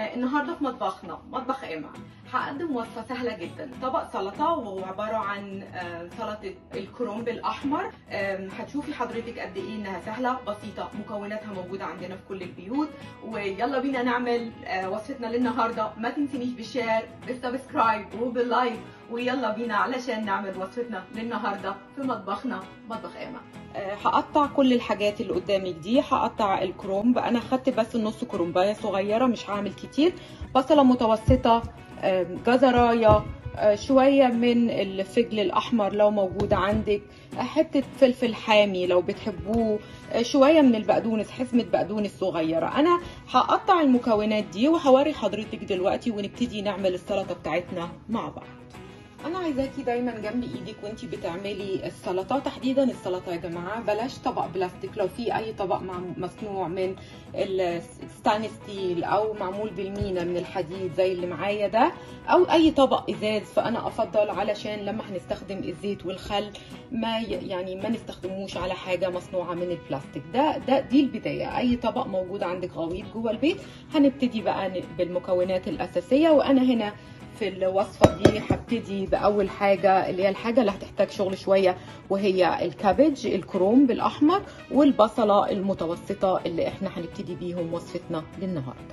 النهارده في مطبخنا مطبخ ايما هقدم وصفه سهله جدا طبق سلطه وهو عباره عن آه، سلطه الكرنب الاحمر آم، هتشوفي حضرتك قد ايه انها سهله بسيطه مكوناتها موجوده عندنا في كل البيوت ويلا بينا نعمل آه، وصفتنا للنهارده ما تنسينيش بالشير بالسبسكرايب وباللايك ويلا بينا علشان نعمل وصفتنا للنهارده في مطبخنا مطبخ ايما آه، هقطع كل الحاجات اللي قدامك دي هقطع الكرومب انا خدت بس نص كرومبايه صغيره مش هعمل كتير بصله متوسطه آم، جزرايه آه، شويه من الفجل الاحمر لو موجود عندك آه، حته فلفل حامي لو بتحبوه آه، شويه من البقدونس حزمه بقدونس صغيره انا هقطع المكونات دي وهوري حضرتك دلوقتي ونبتدي نعمل السلطه بتاعتنا مع بعض انا عايزاكي دايما جنب ايدك وانتي بتعملي السلطه تحديدا السلطه يا جماعه بلاش طبق بلاستيك لو في اي طبق مع- مصنوع من الستانلس ستيل او معمول بالمينا من الحديد زي اللي معايا ده او اي طبق ازاز فانا افضل علشان لما هنستخدم الزيت والخل ما ي- يعني ما نستخدموش على حاجه مصنوعه من البلاستيك ده ده دي البدايه اي طبق موجود عندك غويط جوه البيت هنبتدي بقى ن- بالمكونات الاساسيه وانا هنا في الوصفه دي هبتدي باول حاجه اللي هي الحاجه اللي هتحتاج شغل شويه وهي الكابج الكرومب الاحمر والبصله المتوسطه اللي احنا هنبتدي بيهم وصفتنا للنهارده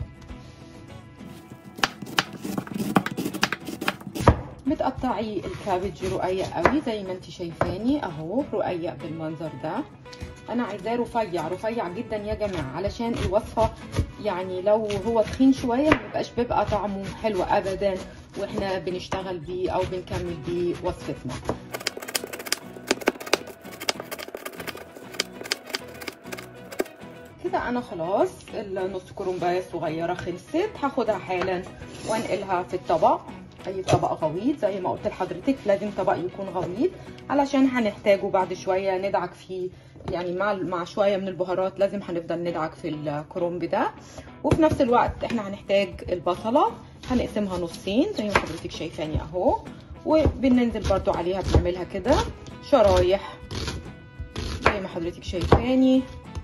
متقطعي الكابج رقيق قوي زي ما انت شايفاني اهو رقيق بالمنظر ده انا عايزاه رفيع رفيع جدا يا جماعه علشان الوصفه يعني لو هو تخين شويه مبيبقاش بيبقى طعمه حلو ابدا واحنا بنشتغل بيه او بنكمل بيه وصفتنا كده انا خلاص النص كرومبايه الصغيره خلصت هاخدها حالا وانقلها في الطبق اي طبق غويط زي ما قلت لحضرتك لازم طبق يكون غويط علشان هنحتاجه بعد شويه ندعك فيه يعني مع مع شويه من البهارات لازم هنفضل ندعك في الكرومب ده وفي نفس الوقت احنا هنحتاج البصله هنقسمها نصين زي ما حضرتك شايفاني اهو وبننزل برضو عليها بنعملها كده شرايح زي ما حضرتك شايفاني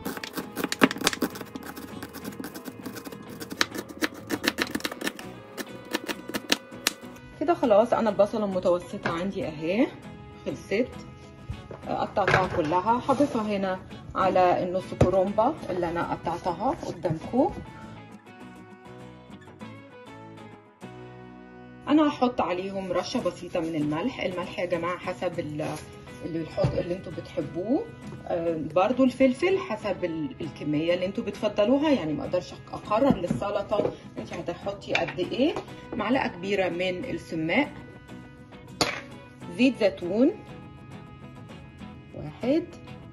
كده خلاص انا البصله المتوسطه عندي اهي خلصت قطعتها كلها هضيفها هنا على النص كرومبه اللي انا قطعتها قدامكم انا هحط عليهم رشه بسيطه من الملح الملح يا جماعه حسب اللي الحط اللي انتوا بتحبوه آه برضو الفلفل حسب الكميه اللي انتوا بتفضلوها يعني ما اقدرش اقرر للسلطه انت هتحطي قد ايه معلقه كبيره من السماق زيت زيتون واحد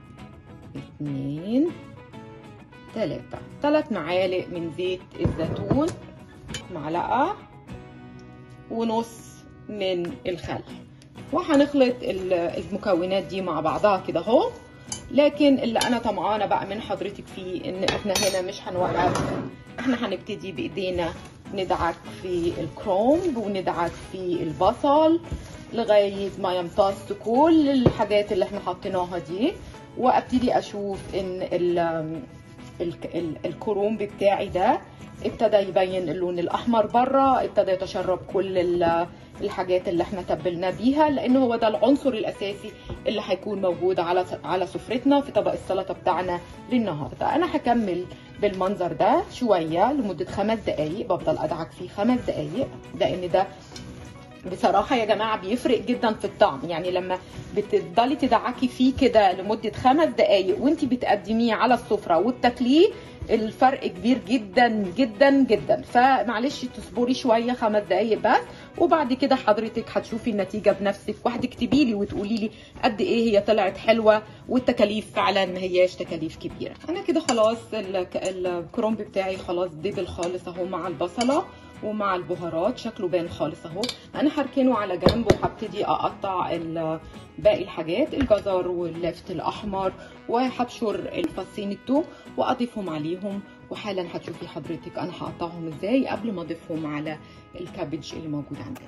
اتنين تلاتة تلات معالق من زيت الزيتون معلقة ونص من الخل وهنخلط المكونات دي مع بعضها كده اهو لكن اللي انا طمعانه بقى من حضرتك فيه ان احنا هنا مش هنوقف احنا هنبتدي بايدينا ندعك في الكرومب وندعك في البصل لغايه ما يمتص كل الحاجات اللي احنا حطيناها دي وابتدي اشوف ان ال ال ال الكرومب بتاعي ده ابتدى يبين اللون الاحمر بره ابتدى يتشرب كل الحاجات اللي احنا تبلنا بيها لان هو ده العنصر الاساسي اللي هيكون موجود على على سفرتنا في طبق السلطه بتاعنا للنهارده انا هكمل بالمنظر ده شويه لمده خمس دقائق بفضل ادعك فيه خمس دقائق لان ده بصراحه يا جماعه بيفرق جدا في الطعم يعني لما بتفضلي تدعكي فيه كده لمده خمس دقائق وانت بتقدميه على السفره وبتاكليه الفرق كبير جدا جدا جدا فمعلش تصبري شويه خمس دقايق بس وبعد كده حضرتك هتشوفي النتيجه بنفسك وهتكتبي لي وتقولي لي قد ايه هي طلعت حلوه والتكاليف فعلا ما هياش تكاليف كبيره انا كده خلاص الكرومب بتاعي خلاص دبل خالص اهو مع البصله ومع البهارات شكله بان خالص اهو انا هركنه على جنب وهبتدي اقطع باقي الحاجات الجزر واللفت الاحمر وهبشر الفصين التوم واضيفهم عليهم وحالا هتشوفي حضرتك انا هقطعهم ازاي قبل ما اضيفهم على الكابج اللي موجود عندنا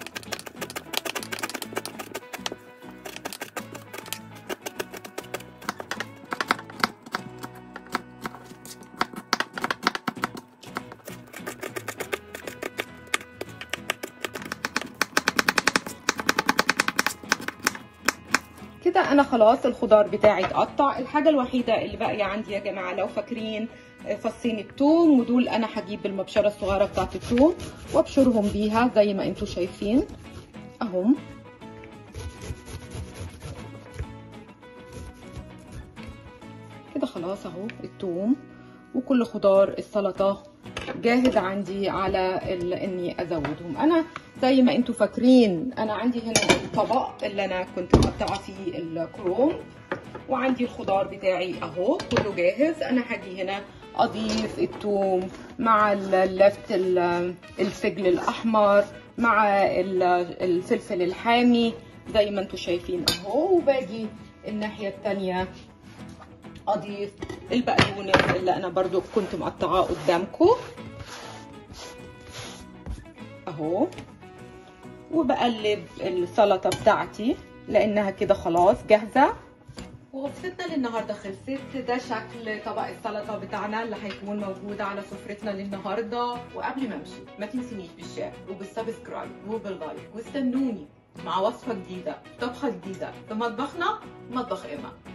كده انا خلاص الخضار بتاعي اتقطع الحاجه الوحيده اللي باقيه عندي يا جماعه لو فاكرين فصين الثوم ودول انا هجيب المبشره الصغيره بتاعت الثوم وابشرهم بيها زي ما انتم شايفين اهم كده خلاص اهو الثوم وكل خضار السلطه جاهز عندي على اني ازودهم انا زي ما انتم فاكرين انا عندي هنا الطبق اللي انا كنت مقطعه فيه الكروم وعندي الخضار بتاعي اهو كله جاهز انا هاجي هنا اضيف الثوم مع اللفت الفجل الاحمر مع الفلفل الحامي زي ما انتم شايفين اهو وباجي الناحيه الثانيه اضيف البقدونس اللي انا برضو كنت مقطعاه قدامكم اهو وبقلب السلطه بتاعتي لانها كده خلاص جاهزه ووصفتنا للنهارده خلصت ده شكل طبق السلطه بتاعنا اللي هيكون موجود على سفرتنا للنهارده وقبل ما امشي ما تنسونيش بالشير وبالسبسكرايب وباللايك واستنوني مع وصفه جديده طبخه جديده في مطبخنا مطبخ ايما